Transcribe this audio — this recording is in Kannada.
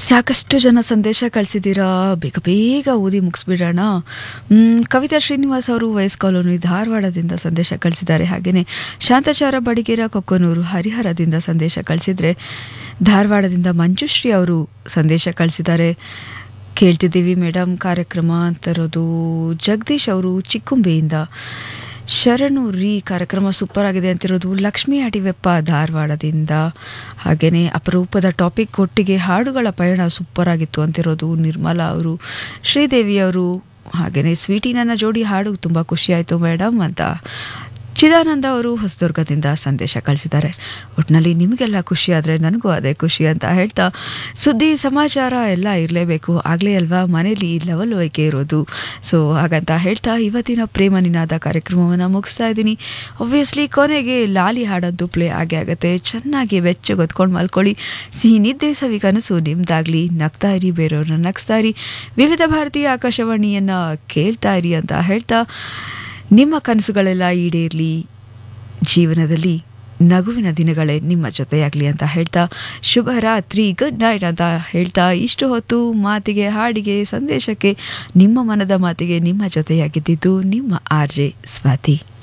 ಸಾಕಷ್ಟು ಜನ ಸಂದೇಶ ಕಳಿಸಿದ್ದೀರಾ ಬೇಗ ಬೇಗ ಓದಿ ಮುಗಿಸ್ಬಿಡೋಣ ಮ್, ಕವಿತಾ ಶ್ರೀನಿವಾಸ್ ಅವರು ವಯಸ್ ಕಾಲೋನಿ ಧಾರವಾಡದಿಂದ ಸಂದೇಶ ಕಳಿಸಿದ್ದಾರೆ ಹಾಗೆಯೇ ಶಾಂತಾಚಾರ ಬಡಿಗೇರ ಕೊಕ್ಕನೂರು ಹರಿಹರದಿಂದ ಸಂದೇಶ ಕಳಿಸಿದರೆ ಧಾರವಾಡದಿಂದ ಮಂಜುಶ್ರೀ ಅವರು ಸಂದೇಶ ಕಳಿಸಿದ್ದಾರೆ ಕೇಳ್ತಿದ್ದೀವಿ ಮೇಡಮ್ ಕಾರ್ಯಕ್ರಮ ಅಂತಿರೋದು ಜಗದೀಶ್ ಅವರು ಚಿಕ್ಕುಂಬೆಯಿಂದ ಶರಣು ರೀ ಕಾರ್ಯಕ್ರಮ ಸೂಪರ್ ಆಗಿದೆ ಅಂತಿರೋದು ಲಕ್ಷ್ಮೀ ಅಡಿವೆಪ್ಪ ಧಾರವಾಡದಿಂದ ಹಾಗೆಯೇ ಅಪರೂಪದ ಟಾಪಿಕ್ ಒಟ್ಟಿಗೆ ಹಾಡುಗಳ ಪಯಣ ಸೂಪರ್ ಆಗಿತ್ತು ಅಂತಿರೋದು ನಿರ್ಮಲಾ ಅವರು ಶ್ರೀದೇವಿ ಅವರು ಹಾಗೆಯೇ ಸ್ವೀಟಿ ನನ್ನ ಜೋಡಿ ಹಾಡು ತುಂಬ ಖುಷಿಯಾಯಿತು ಮೇಡಮ್ ಅಂತ ಚಿದಾನಂದ ಅವರು ಹೊಸದುರ್ಗದಿಂದ ಸಂದೇಶ ಕಳಿಸಿದ್ದಾರೆ ಒಟ್ಟಿನಲ್ಲಿ ನಿಮಗೆಲ್ಲ ಖುಷಿ ಆದರೆ ನನಗೂ ಅದೇ ಖುಷಿ ಅಂತ ಹೇಳ್ತಾ ಸುದ್ದಿ ಸಮಾಚಾರ ಎಲ್ಲ ಇರಲೇಬೇಕು ಆಗಲೇ ಅಲ್ವಾ ಮನೇಲಿ ಲವಲವಿಕೆ ಇರೋದು ಸೊ ಹಾಗಂತ ಹೇಳ್ತಾ ಇವತ್ತಿನ ಪ್ರೇಮ ನಿನಾದ ಕಾರ್ಯಕ್ರಮವನ್ನು ಮುಗಿಸ್ತಾ ಇದ್ದೀನಿ ಒಬ್ವಿಯಸ್ಲಿ ಕೊನೆಗೆ ಲಾಲಿ ಹಾಡಂತೂ ಪ್ಲೇ ಆಗೇ ಆಗುತ್ತೆ ಚೆನ್ನಾಗಿ ಬೆಚ್ಚಗೊತ್ಕೊಂಡು ಮಲ್ಕೊಳ್ಳಿ ಸಿಹಿ ನಿದ್ದೆ ಸವಿ ಕನಸು ನಿಮ್ದಾಗ್ಲಿ ನಗ್ತಾ ಇರಿ ಬೇರೆಯವ್ರನ್ನ ನಗಿಸ್ತಾ ಇರಿ ವಿವಿಧ ಭಾರತೀಯ ಆಕಾಶವಾಣಿಯನ್ನು ಕೇಳ್ತಾ ಇರಿ ಅಂತ ಹೇಳ್ತಾ ನಿಮ್ಮ ಕನಸುಗಳೆಲ್ಲ ಈಡೇರಲಿ ಜೀವನದಲ್ಲಿ ನಗುವಿನ ದಿನಗಳೇ ನಿಮ್ಮ ಜೊತೆಯಾಗಲಿ ಅಂತ ಹೇಳ್ತಾ ಶುಭ ರಾತ್ರಿ ಗುಡ್ ನೈಟ್ ಅಂತ ಹೇಳ್ತಾ ಇಷ್ಟು ಹೊತ್ತು ಮಾತಿಗೆ ಹಾಡಿಗೆ ಸಂದೇಶಕ್ಕೆ ನಿಮ್ಮ ಮನದ ಮಾತಿಗೆ ನಿಮ್ಮ ಜೊತೆಯಾಗಿದ್ದಿದ್ದು ನಿಮ್ಮ ಆರ್ ಜೆ ಸ್ವಾತಿ